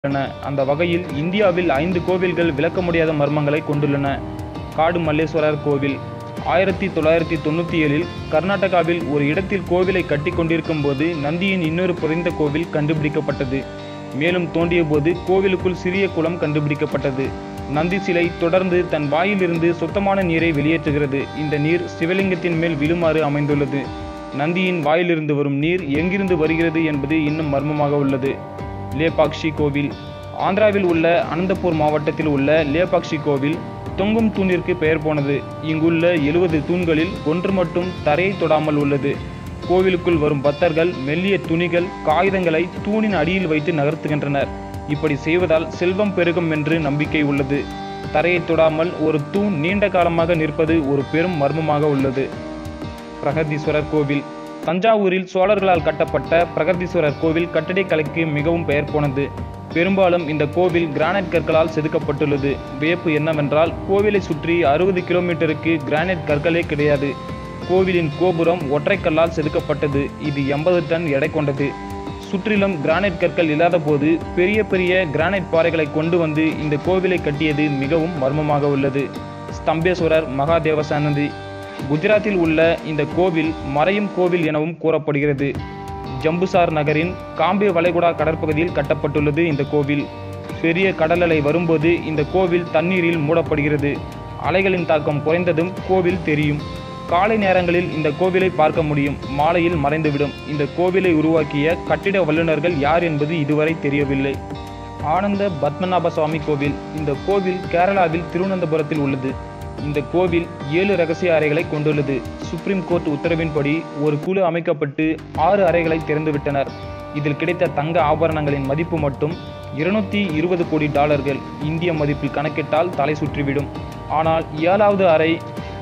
உள்ளன அந்த வகையில் இந்தியாவில் ஐந்து கோவில்கள் விளக்க முடியாத மர்மங்களை கொண்டுள்ளன காடு மல்லேஸ்வரர் கோவில் ஆயிரத்தி தொள்ளாயிரத்தி தொண்ணூற்றி ஏழில் கர்நாடகாவில் ஒரு இடத்தில் கோவிலை கட்டி கொண்டிருக்கும் போது நந்தியின் இன்னொரு புதைந்த கோவில் கண்டுபிடிக்கப்பட்டது மேலும் தோண்டிய போது கோவிலுக்குள் சிறிய குளம் கண்டுபிடிக்கப்பட்டது நந்தி சிலை தொடர்ந்து தன் வாயிலிருந்து சுத்தமான நீரை வெளியேற்றுகிறது இந்த நீர் சிவலிங்கத்தின் மேல் விழுமாறு அமைந்துள்ளது நந்தியின் வாயிலிருந்து வரும் நீர் எங்கிருந்து வருகிறது என்பது இன்னும் மர்மமாக உள்ளது லேபாக்ஷி கோவில் ஆந்திராவில் உள்ள அனந்தபூர் மாவட்டத்தில் உள்ள லேபாக்ஷி கோவில் தொங்கும் தூணிற்கு பெயர் போனது இங்குள்ள எழுபது தூண்களில் ஒன்று மட்டும் தரையை தொடாமல் உள்ளது கோவிலுக்குள் வரும் பக்தர்கள் மெல்லிய துணிகள் காகிதங்களை தூணின் அடியில் வைத்து நகர்த்துகின்றனர் இப்படி செய்வதால் செல்வம் பெருகும் என்று நம்பிக்கை உள்ளது தரையை தொடாமல் ஒரு தூண் நீண்ட காலமாக நிற்பது ஒரு பெரும் மர்மமாக உள்ளது பிரகதீஸ்வரர் கோவில் தஞ்சாவூரில் சோழர்களால் கட்டப்பட்ட பிரகதீஸ்வரர் கோவில் கட்டடக்கலைக்கு மிகவும் பெயர் போனது பெரும்பாலும் இந்த கோவில் கிரானைட் கற்களால் செதுக்கப்பட்டுள்ளது வியப்பு என்னவென்றால் கோவிலை சுற்றி அறுபது கிலோமீட்டருக்கு கிரானைட் கற்களே கிடையாது கோவிலின் கோபுரம் ஒற்றைக்கல்லால் செதுக்கப்பட்டது இது எண்பது டன் எடை கொண்டது சுற்றிலும் கிரானைட் கற்கள் இல்லாத போது பெரிய பெரிய கிரானைட் பாறைகளை கொண்டு வந்து இந்த கோவிலை கட்டியது மிகவும் மர்மமாக உள்ளது ஸ்தம்பேஸ்வரர் மகாதேவ சன்னதி குஜராத்தில் உள்ள இந்த கோவில் மறையும் கோவில் எனவும் கூறப்படுகிறது ஜம்புசார் நகரின் காம்பே வளைகுடா கடற்பகுதியில் கட்டப்பட்டுள்ளது இந்த கோவில் பெரிய கடல் அலை வரும்போது இந்த கோவில் தண்ணீரில் மூடப்படுகிறது அலைகளின் தாக்கம் குறைந்ததும் கோவில் தெரியும் காலை நேரங்களில் இந்த கோவிலை பார்க்க முடியும் மாலையில் மறைந்துவிடும் இந்த கோவிலை உருவாக்கிய கட்டிட வல்லுநர்கள் யார் என்பது இதுவரை தெரியவில்லை ஆனந்த பத்மநாப சுவாமி கோவில் இந்த கோவில் கேரளாவில் திருவனந்தபுரத்தில் உள்ளது இந்த கோவில் ஏழு ரகசிய அறைகளை கொண்டுள்ளது சுப்ரீம் கோர்ட் உத்தரவின்படி ஒரு குழு அமைக்கப்பட்டு ஆறு அறைகளை திறந்துவிட்டனர் இதில் கிடைத்த தங்க ஆபரணங்களின் மதிப்பு மட்டும் இருநூத்தி இருபது கோடி டாலர்கள் இந்திய மதிப்பில் கணக்கிட்டால் தலை சுற்றிவிடும் ஆனால் ஏழாவது அறை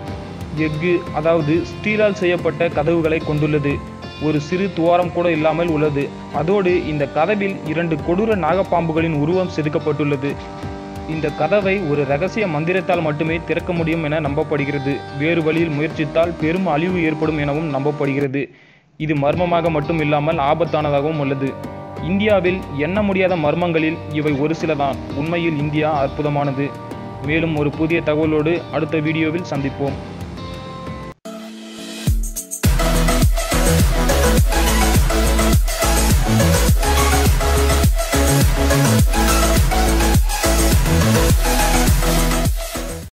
எஃகு அதாவது ஸ்டீலால் செய்யப்பட்ட கதவுகளை கொண்டுள்ளது ஒரு சிறு துவாரம் கூட இல்லாமல் உள்ளது அதோடு இந்த கதவில் இரண்டு கொடூர நாகப்பாம்புகளின் உருவம் செதுக்கப்பட்டுள்ளது இந்த கதவை ஒரு ரகசிய மந்திரத்தால் மட்டுமே திறக்க முடியும் என நம்பப்படுகிறது வேறு வழியில் முயற்சித்தால் பெரும் அழிவு ஏற்படும் எனவும் நம்பப்படுகிறது இது மர்மமாக மட்டும் இல்லாமல் ஆபத்தானதாகவும் உள்ளது இந்தியாவில் எண்ண முடியாத மர்மங்களில் இவை ஒரு சிலதான் உண்மையில் இந்தியா அற்புதமானது மேலும் ஒரு புதிய தகவலோடு அடுத்த வீடியோவில் சந்திப்போம்